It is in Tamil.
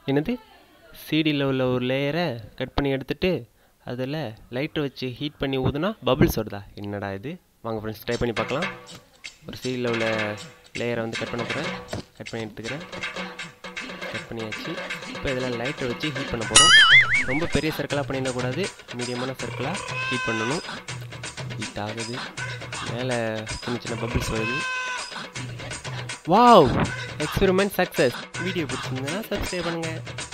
என்னது சிடியில் உள்ள ஒரு லேயரை கட் பண்ணி எடுத்துட்டு அதில் லைட்டை வச்சு ஹீட் பண்ணி ஊதுனா பபிள்ஸ் வருதா என்னடா இது வாங்க ஃப்ரெண்ட்ஸ் ட்ரை பண்ணி பார்க்கலாம் ஒரு சிடியில் உள்ள லேயரை வந்து கட் பண்ண போகிறேன் கட் பண்ணி எடுத்துக்கிறேன் கட் பண்ணியாச்சு இப்போ இதில் லைட்டை வச்சு ஹீட் பண்ண போகிறோம் ரொம்ப பெரிய சர்க்கிளாக பண்ணிடக்கூடாது மீடியமான சர்க்கிளாக ஹீட் பண்ணணும் ஹீட் ஆகுது மேலே சின்ன சின்ன பபிள்ஸ் வருது வாவ் எக்ஸ்பெரிமெண்ட் சக்ஸஸ் வீடியோ பிடிச்சிருந்ததுன்னா சப்ஸ்கிரைப் பண்ணுங்கள்